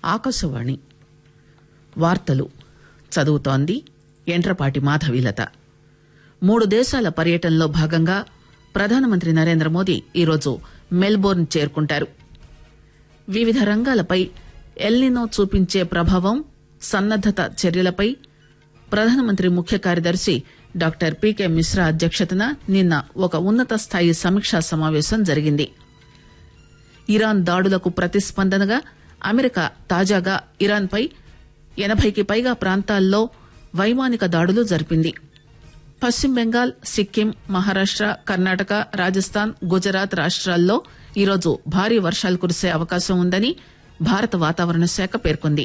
ఆకాశవాణి వార్తలు చదువుతోంది ఎంట్రపాటి మాధవీలత మూడు దేశాల పర్యటనలో భాగంగా ప్రధానమంత్రి నరేంద్ర మోదీ ఈరోజు మెల్బోర్న్ చేరుకుంటారు వివిధ రంగాలపై ఎల్నినో చూపించే ప్రభావం సన్నద్దత చర్యలపై ప్రధానమంత్రి ముఖ్య కార్యదర్శి డాక్టర్ పీకే మిశ్రా అధ్యక్షతన నిన్న ఒక ఉన్నత స్థాయి సమీక్షా సమావేశం జరిగింది ఇరాన్ దాడులకు ప్రతిస్పందనగా అమెరికా తాజాగా ఇరాన్పై ఎనభైకి పైగా ప్రాంతాల్లో వైమానిక దాడులు జరిపింది పశ్చిమ బెంగాల్ సిక్కిం మహారాష్ట కర్ణాటక రాజస్థాన్ గుజరాత్ రాష్ట్రాల్లో ఈరోజు భారీ వర్షాలు కురిసే అవకాశం ఉందని భారత వాతావరణ శాఖ పేర్కొంది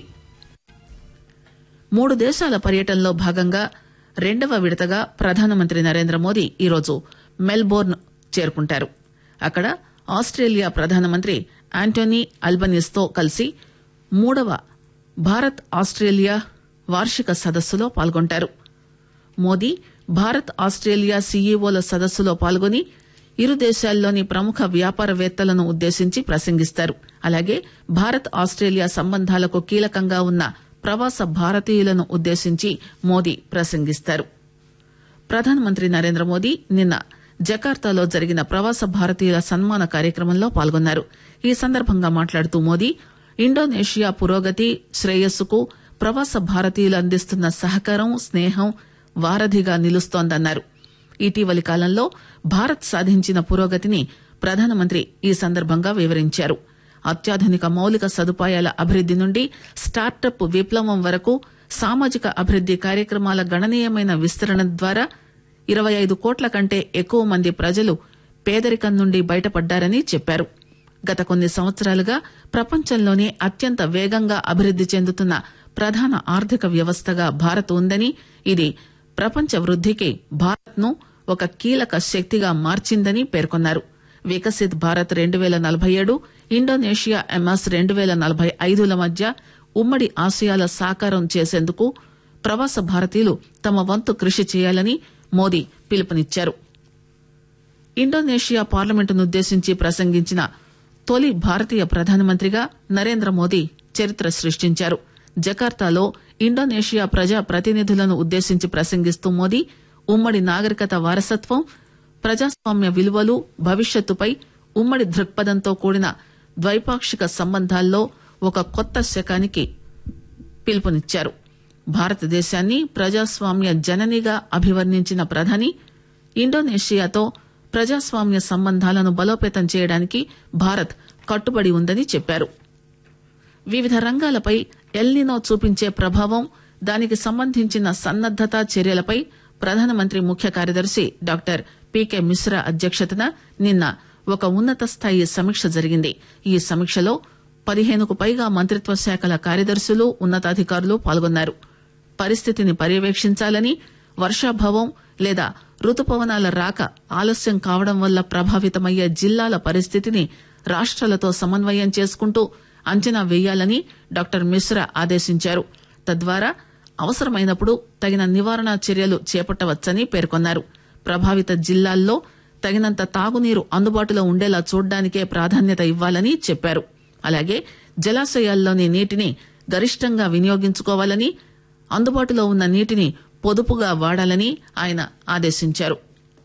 మూడు దేశాల పర్యటనలో భాగంగా రెండవ విడతగా ప్రధానమంత్రి నరేంద్ర మోదీ ఈరోజు మెల్బోర్న్ చేరుకుంటారు అక్కడ ఆస్ట్రేలియా ప్రధానమంత్రి ఆంటోనీ అల్బనీస్ తో కలిసి మూడవ భారత్ ఆస్ట్రేలియా వార్షిక సదస్సులో పాల్గొంటారు మోదీ భారత్ ఆస్ట్రేలియా సీఈఓల సదస్సులో పాల్గొని ఇరు దేశాల్లోని ప్రముఖ వ్యాపారవేత్తలను ఉద్దేశించి ప్రసంగిస్తారు అలాగే భారత్ ఆస్ట్రేలియా సంబంధాలకు కీలకంగా ఉన్న ప్రవాస భారతీయులను ఉద్దేశించి మోదీ ప్రసంగిస్తారు ప్రధానమంత్రి నరేంద్ర మోదీ నిన్న జకార్తాలో జరిగిన ప్రవాస భారతీయుల సన్మాన కార్యక్రమంలో పాల్గొన్నారు ఈ సందర్భంగా మాట్లాడుతూ మోదీ ఇండోనేషియా పురోగతి శ్రేయస్సుకు ప్రవాస భారతీయులు అందిస్తున్న సహకారం స్నేహం వారధిగా నిలుస్తోందన్నారు ఇటీవలి కాలంలో భారత్ సాధించిన పురోగతిని ప్రధానమంత్రి ఈ సందర్భంగా వివరించారు అత్యాధునిక మౌలిక సదుపాయాల అభివృద్ది నుండి స్టార్టప్ విప్లవం వరకు సామాజిక అభివృద్ది కార్యక్రమాల గణనీయమైన విస్తరణ ద్వారా ఇరవై ఐదు కోట్ల కంటే ఎక్కువ మంది ప్రజలు పేదరికం నుండి బయటపడ్డారని చెప్పారు గత కొన్ని సంవత్సరాలుగా ప్రపంచంలోనే అత్యంత వేగంగా అభివృద్ది చెందుతున్న ప్రధాన ఆర్థిక వ్యవస్థగా భారత్ ఉందని ఇది ప్రపంచ వృద్దికి భారత్ ను ఒక కీలక శక్తిగా మార్చిందని పేర్కొన్నారు వికసిత్ భారత్ రెండు పేల నలభై ఏడు ఇండోనేషియా ఎంఎస్ రెండు పేల నలభై ఐదుల మధ్య ఉమ్మడి ఆశయాల సాకారం చేసేందుకు ప్రవాస భారతీయులు తమ వంతు కృషి చేయాలని మోదీ పిలుపునిచ్చారు ఇండోనేషియా పార్లమెంటునుద్దేశించి ప్రసంగించిన తొలి భారతీయ ప్రధానమంత్రిగా నరేంద్ర మోదీ చరిత్ర సృష్టించారు జకార్తాలో ఇండోనేషియా ప్రజా ప్రతినిధులను ఉద్దేశించి ప్రసంగిస్తూ మోదీ ఉమ్మడి నాగరికత వారసత్వం ప్రజాస్వామ్య విలువలు భవిష్యత్తుపై ఉమ్మడి దృక్పథంతో కూడిన ద్వైపాక్షిక సంబంధాల్లో ఒక కొత్త శకానికి పిలుపునిచ్చారు భారతదేశాన్ని ప్రజాస్వామ్య జననిగా అభివర్ణించిన ప్రధాని ఇండోనేషియాతో ప్రజాస్వామ్య సంబంధాలను బలోపేతం చేయడానికి భారత్ కట్టుబడి ఉందని చెప్పారు వివిధ రంగాలపై ఎల్నినో చూపించే ప్రభావం దానికి సంబంధించిన సన్నద్దత చర్యలపై ప్రధానమంత్రి ముఖ్య కార్యదర్శి డాక్టర్ పీకే మిశ్రా అధ్యక్షతన నిన్న ఒక ఉన్నత స్థాయి సమీక్ష జరిగింది ఈ సమీక్షలో పదిహేనుకు పైగా మంత్రిత్వ శాఖల కార్యదర్శులు ఉన్నతాధికారులు పాల్గొన్నారు పరిస్థితిని పర్యవేక్షించాలని వర్షాభావం లేదా రుతుపవనాల రాక ఆలస్యం కావడం వల్ల ప్రభావితమయ్యే జిల్లాల పరిస్థితిని రాష్ట్రాలతో సమన్వయం చేసుకుంటూ అంచనా వేయాలని డాక్టర్ మిశ్రా ఆదేశించారు తద్వారా అవసరమైనప్పుడు తగిన నివారణ చర్యలు చేపట్టవచ్చని పేర్కొన్నారు ప్రభావిత జిల్లాల్లో తగినంత తాగునీరు అందుబాటులో ఉండేలా చూడ్డానికే ప్రాధాన్యత ఇవ్వాలని చెప్పారు అలాగే జలాశయాల్లోని నీటిని గరిష్టంగా వినియోగించుకోవాలని అందుబాటులో ఉన్న నీటిని పొదుపుగా వాడాలని ఆయన ఆదేశించారు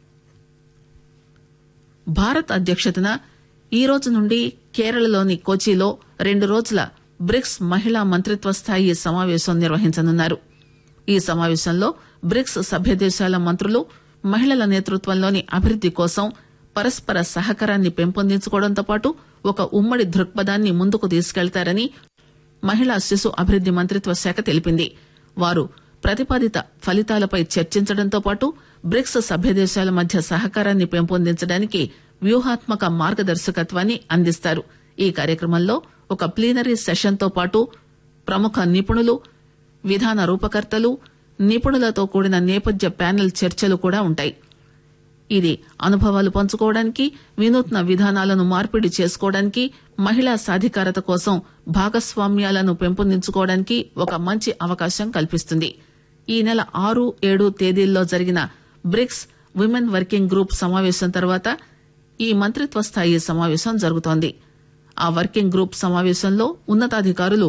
భారత్ అధ్యక్షతన ఈ రోజు నుండి కేరళలోని కోచిలో రెండు రోజుల బ్రిక్స్ మహిళా మంత్రిత్వ స్థాయి సమావేశం నిర్వహించనున్నారు ఈ సమావేశంలో బ్రిక్స్ సభ్య దేశాల మంత్రులు మహిళల నేతృత్వంలోని అభివృద్ది కోసం పరస్పర సహకారాన్ని పెంపొందించుకోవడంతో పాటు ఒక ఉమ్మడి దృక్పథాన్ని ముందుకు తీసుకెళ్తారని మహిళా శిశు అభివృద్ది మంత్రిత్వ శాఖ తెలిపింది వారు ప్రతిపాదిత ఫలితాలపై చర్చించడంతో పాటు బ్రిక్స్ సభ్య దేశాల మధ్య సహకారాన్ని పెంపొందించడానికి వ్యూహాత్మక మార్గదర్శకత్వాన్ని అందిస్తారు ఈ కార్యక్రమంలో ఒక ప్లీనరీ సెషన్ తో పాటు ప్రముఖ నిపుణులు విధాన రూపకర్తలు నిపుణులతో కూడిన నేపథ్య ప్యానెల్ చర్చలు కూడా ఉంటాయి ఇది అనుభవాలు పంచుకోవడానికి వినూత్న విధానాలను మార్పిడి చేసుకోవడానికి మహిళా సాధికారత కోసం భాగస్వామ్యాలను పెంపొందించుకోవడానికి ఒక మంచి అవకాశం కల్పిస్తుంది ఈ నెల ఆరు ఏడు తేదీల్లో జరిగిన బ్రిక్స్ విమెన్ వర్కింగ్ గ్రూప్ సమావేశం తర్వాత ఈ మంత్రిత్వ స్థాయి సమావేశం జరుగుతోంది ఆ వర్కింగ్ గ్రూప్ సమావేశంలో ఉన్నతాధికారులు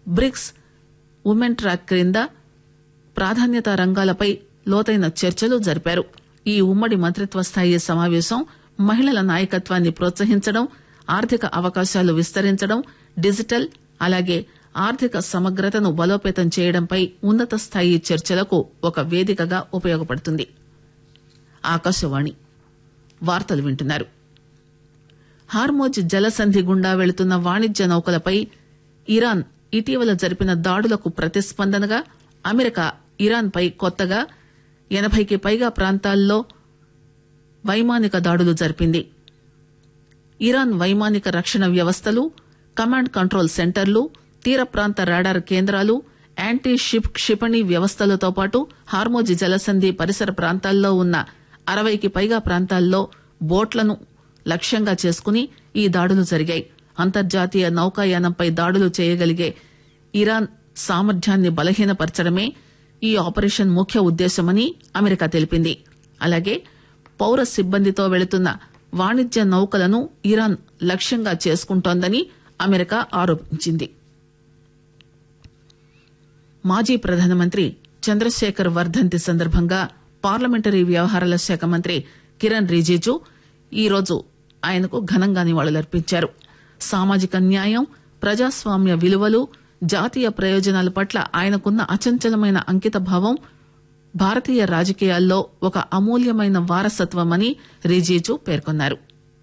బ్రిక్స్ ఉమెన్ ట్రాక్ క్రింద ప్రాధాన్యత రంగాలపై లోతైన చర్చలు జరిపారు ఈ ఉమ్మడి మంత్రిత్వ స్థాయి సమావేశం మహిళల నాయకత్వాన్ని ప్రోత్సహించడం ఆర్థిక అవకాశాలు విస్తరించడం డిజిటల్ అలాగే ఆర్థిక సమగ్రతను బలోపేతం చేయడంపై ఉన్నత స్థాయి చర్చలకు ఒక వేదికగా ఉపయోగపడుతుంది ఆకాశవాణి వార్తలు వింటున్నారు హార్మోజ్ జలసంధి గుండా వెళుతున్న వాణిజ్య నౌకలపై ఇరాన్ ఇటీవల జరిపిన దాడులకు ప్రతిస్పందనగా అమెరికా ఇరాన్ పై కొత్తగా ఎనభైకి పైగా ప్రాంతాల్లో వైమానిక దాడులు జరిపింది ఇరాన్ వైమానిక రక్షణ వ్యవస్థలు కమాండ్ కంట్రోల్ సెంటర్లు తీర ప్రాంత రాడార్ కేంద్రాలు యాంటీ షిప్ క్షిపణి వ్యవస్థలతో పాటు హార్మోజ్ జలసంధి పరిసర ప్రాంతాల్లో ఉన్న అరవైకి పైగా ప్రాంతాల్లో బోట్లను లక్ష్యంగా చేసుకుని ఈ దాడులు జరిగాయి అంతర్జాతీయ నౌకాయానంపై దాడులు చేయగలిగే ఇరాన్ సామర్థ్యాన్ని బలహీనపరచడమే ఈ ఆపరేషన్ ముఖ్య ఉద్దేశమని అమెరికా తెలిపింది అలాగే పౌర సిబ్బందితో వెళుతున్న వాణిజ్య నౌకలను ఇరాన్ లక్ష్యంగా చేసుకుంటోందని అమెరికా ఆరోపించింది మాజీ ప్రధానమంత్రి చంద్రశేఖర్ వర్ధంతి సందర్భంగా పార్లమెంటరీ వ్యవహారాల శాఖ మంత్రి కిరణ్ రిజిజు ఈరోజు ఆయనకు ఘనంగా నివాళులర్పించారు సామాజిక న్యాయం ప్రజాస్వామ్య విలువలు జాతీయ ప్రయోజనాల పట్ల ఆయనకున్న అచంచలమైన అంకిత భావం భారతీయ రాజకీయాల్లో ఒక అమూల్యమైన వారసత్వమని రిజిజు పేర్కొన్నారు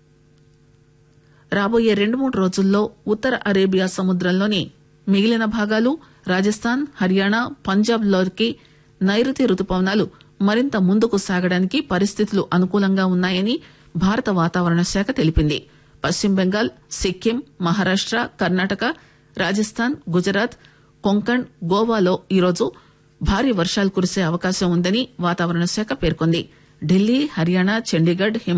రాబోయే రెండు మూడు రోజుల్లో ఉత్తర అరేబియా సముద్రంలోని మిగిలిన భాగాలు రాజస్థాన్ హర్యానా పంజాబ్ లోకి నైరుతి రుతుపవనాలు మరింత ముందుకు సాగడానికి పరిస్థితులు అనుకూలంగా ఉన్నాయని భారత వాతావరణ శాఖ తెలిపింది పశ్చిమ బెంగాల్ సిక్కిం మహారాష్ట కర్ణాటక రాజస్థాన్ గుజరాత్ కొంకణ్ గోవాలో ఈరోజు భారీ వర్షాలు కురిసే అవకాశం ఉందని వాతావరణ శాఖ పేర్కొంది ఢిల్లీ హర్యానా చండీగఢ్ హిమ